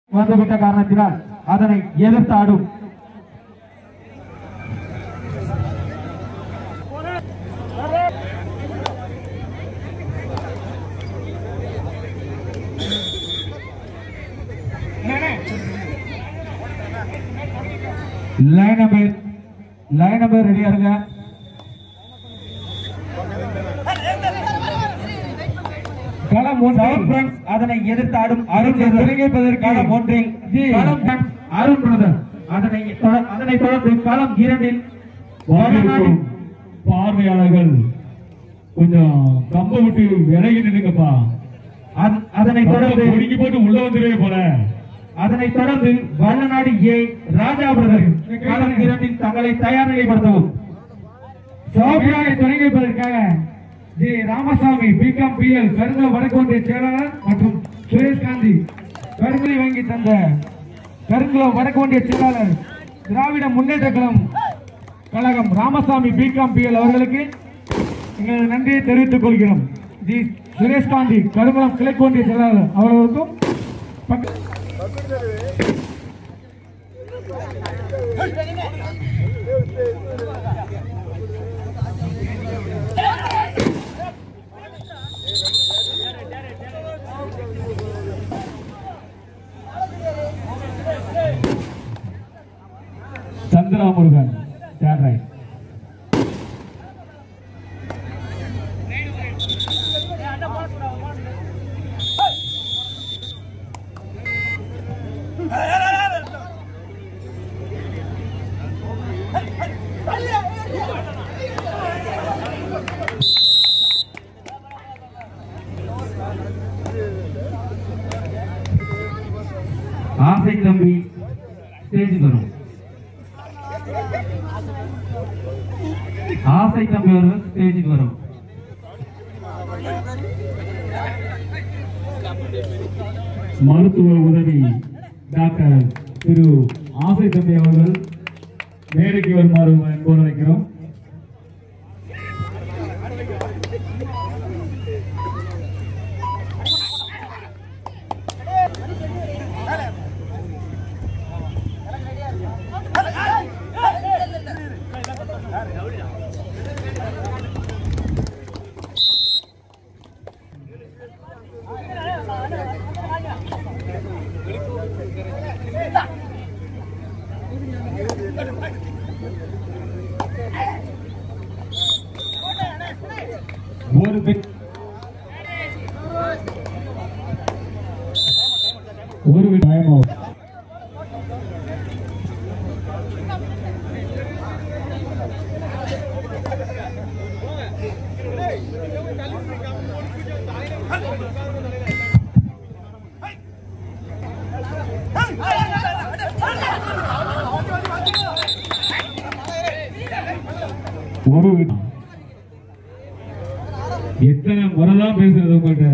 வந்துவிட்ட காரணத்தினால் அதனை எதிர்த்து ஆடும் லைன் நம்பர் லைன் நம்பர் ரெடியா இருங்க களம் ஒன்றில் அதனை எதிர்த்தாடும் அருண் தொடங்கிப்பதற்கு களம் ஒன்றில் களம் one, அருண் பிரதர் அதனை தொட- அதனை தொடர்ந்து களம் இரண்டில் வடநாடு பார்வையாளர்கள் கொஞ்சம் கம்ப விட்டு விலகி நின்னுங்கப்பா அத- அதனை தொடர்ந்து ஒடுங்கி போட்டு உள்ள வந்துருவே போல அதனைத் தொடர்ந்து வல்லநாடு ஏ ராஜா பிரதர் களம் இரண்டில் தங்களை தயார் நிலைப்படுத்தவும் சோபியாவை தொடங்கி வைப்பதற்காக ஜி ராமசாமி பிகாம் பிஎல் கருங்கல் வடக்கு ஒன்றிய செயலாளர் மற்றும் சுரேஷ் காந்தி கருங்கலை வாங்கி தந்த கருங்குளம் வடக்கு ஒன்றிய செயலாளர் திராவிட முன்னேற்ற கழகம் கழகம் ராமசாமி பிகாம் பிஎல் அவர்களுக்கு எங்களது நன்றியை தெரிவித்துக் கொள்கிறோம் ஜி சுரேஷ் காந்தி கருங்குளம் கிழக்கு ஒன்றிய செயலாளர் அவர்களுக்கும் பக்க- சந்திரா முருகன் தேர்ட் ரைட் ஆசை தம்பி ஸ்டேஜுக்கு வரும் ஆசை தம்பி அவர்கள் ஸ்டேஜுக்கு வரும் மருத்துவ உதவி டாக்டர் திரு ஆசை தம்பி அவர்கள் மேடைக்கு வருமாறு கோர வைக்கிறோம் ஒரு வெட் ஒரு வெட் டைம் அவுட் ஒரு வெட் எத்தனை முறைதான் பேசுறது உங்கள்கிட்ட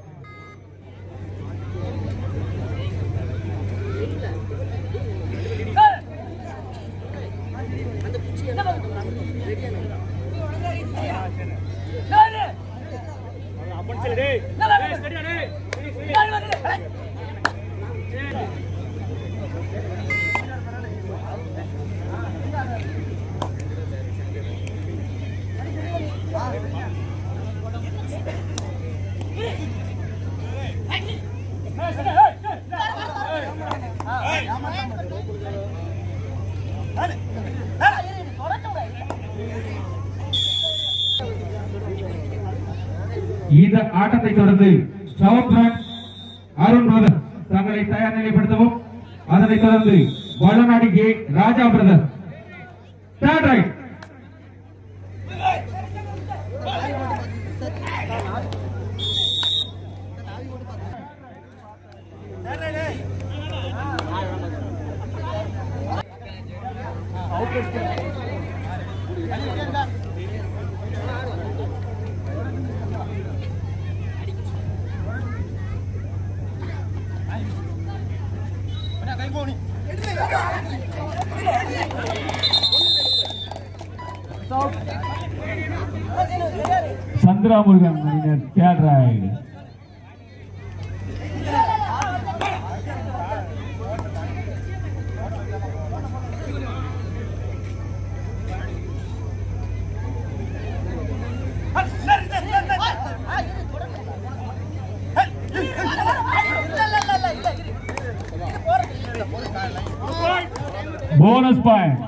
இந்த ஆட்டத்தை தொடர்ந்து சவுத்ரன் அருண் பிரதர் தங்களை தயார் நிலைப்படுத்தவும் அதனைத் தொடர்ந்து Vadanadu A Raja brother third right Chandra Murugan மணினர் third right bonus point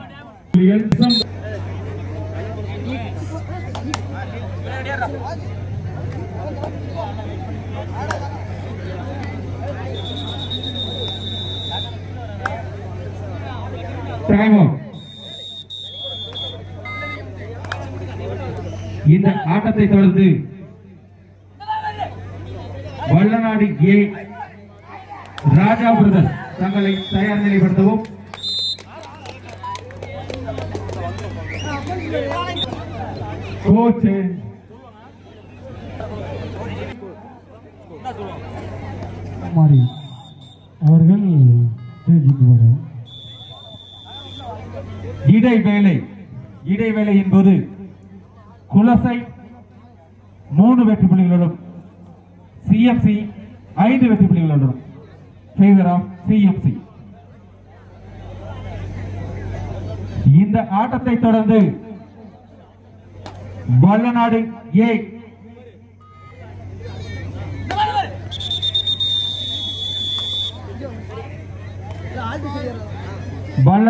time out இந்த ஆட்டத்தை தொடர்ந்து வல்லநாடு ஏ ராஜா பிரதர் தங்களை தயார் நிலைப்படுத்தவும் கோச் மாறி அவர்கள் ஸ்டேஜுக்கு வரும் இடைவேளை இடைவேளை என்பது குலசை மூணு வெற்றி புள்ளிகளுடன் சிஎம்சி ஐந்து வெற்றி புள்ளிகளுடன் ஃபேவர் ஆஃப் சிஎம்சி இந்த ஆட்டத்தை தொடர்ந்து வல்லநாடு ஏ வல்ல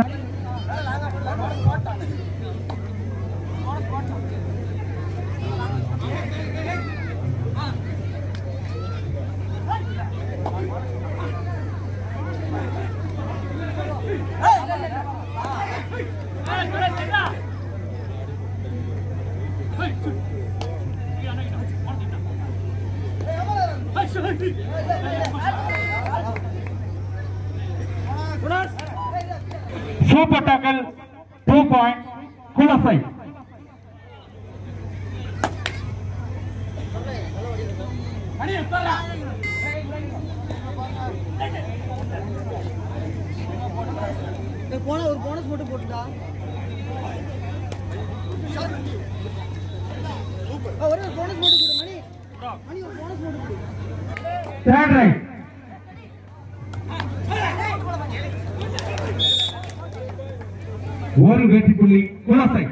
super tackle two point Kulasai போன ஒரு போனஸ் மட்டும் போட்டுட்டா ஆ, ஒரே ஒரு போனஸ் மட்டும் கொடு மணி மணி ஒரு போனஸ் மட்டும் கொடு தேர்ட் ரைட் ஒரு வெற்றி புள்ளி குலசை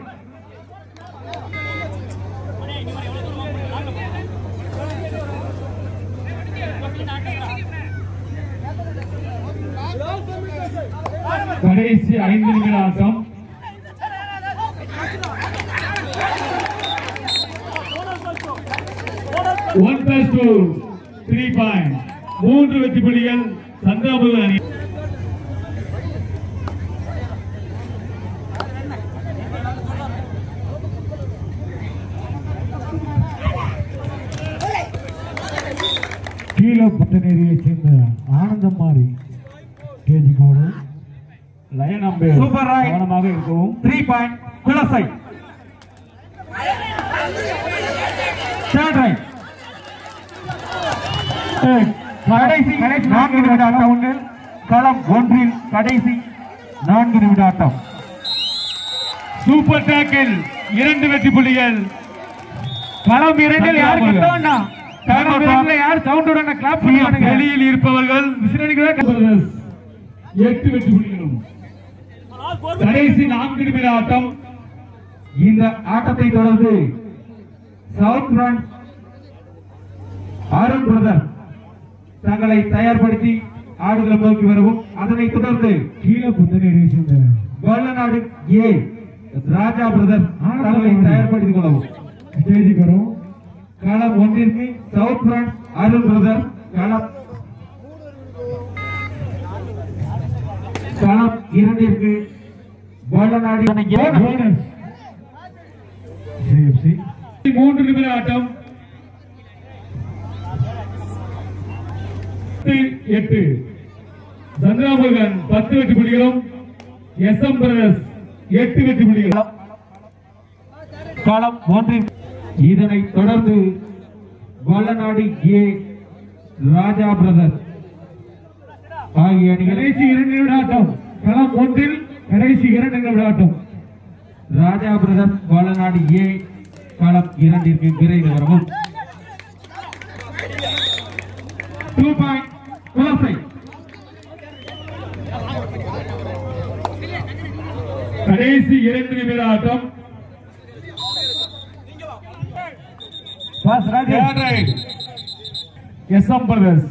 கடைசி ஐந்து நிமிட ஆட்டம் one plus two three point மூன்று வெற்றி புள்ளிகள் சந்திராபுரம் அணி கீழே புத்தநேரியை சேர்ந்த ஆனந்தம் மாறி ஸ்டேஜுக்கு வரும் லயன் அம்பேர் Super right. கவனமாக இருக்கவும் three point Kulasai third right கடைசி நான்கு நிமிட ஆட்டம் ஒன்றில் களம் ஒன்றில் கடைசி நான்கு நிமிட ஆட்டம் சூப்பர் டேக்கில் இரண்டு வெற்றி புள்ளிகள் களம் இரண்டில் யார் சந்திராபுரம். கிட்டோன்னா களம் இரண்டில் யார் சவுண்ட் உடனே கிளாப் பண்ணுவானுங்க வெளியில் இருப்பவர்கள் விசிலடிக்கவே எட்டு வெற்றி புள்ளிகளும் கடைசி நான்கு நிமிட ஆட்டம் இந்த ஆட்டத்தை தொடர்ந்து சவுத் பிரான்ஸ் அருண் பிரதர் தங்களை தயார்படுத்தி ஆடுகளம் நோக்கி வரவும் அதனைத் தொடர்ந்து கீழே புத்தநேரியை சேர்ந்த வல்லநாடு ஏ ராஜா பிரதர் தங்களை தயார்படுத்திக் கொள்ளவும் ஸ்டேஜுக்கு வரும் களம் ஒன்றிற்கு சவுத் பிரான்ஸ் அருண் பிரதர் களம் களம் இரண்டிற்கு வல்லநாடு ஏ போனஸ் சிஎஃப்சி மூன்று நிமிட ஆட்டம் எட்டு, எட்டு சந்திராமுருகன் பத்து வெற்றி புள்ளிகளும் எஸ் எம் பிரதர்ஸ் எட்டு வெற்றி புள்ளிகளும் களம் ஒன்றில் இதனைத் தொடர்ந்து வல்லநாடு ஏ ராஜா பிரதர் ஆகிய அணிகளை கடைசி இரண்டு நிமிட ஆட்டம் களம் ஒன்றில் கடைசி இரண்டு நிமிட ஆட்டம் ராஜா பிரதர் வல்லநாடு ஏ களம் இரண்டிற்கு விரைந்து வரவும் டூ பாயிண்ட் குலசை கடைசி இரண்டு நிமிட ஆட்டம் எஸ் எம் பிரதர்ஸ்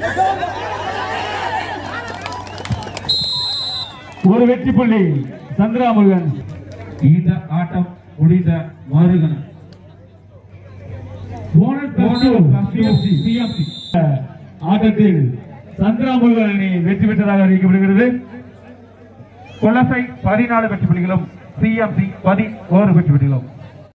ஒரு வெற்றி புள்ளி சந்திராமுருகன் இந்த ஆட்டம் முடிந்த மறுகணம் போனஸ் பிளஸ் சிஎம்சி ஆட்டத்தில் சந்திராமுருகன் அணி வெற்றி பெற்றதாக அறிவிக்கப்படுகிறது கொலசை பதினாலு வெற்றி புள்ளிகளும் சிஎம்சி பதினோரு வெற்றி புள்ளிகளும்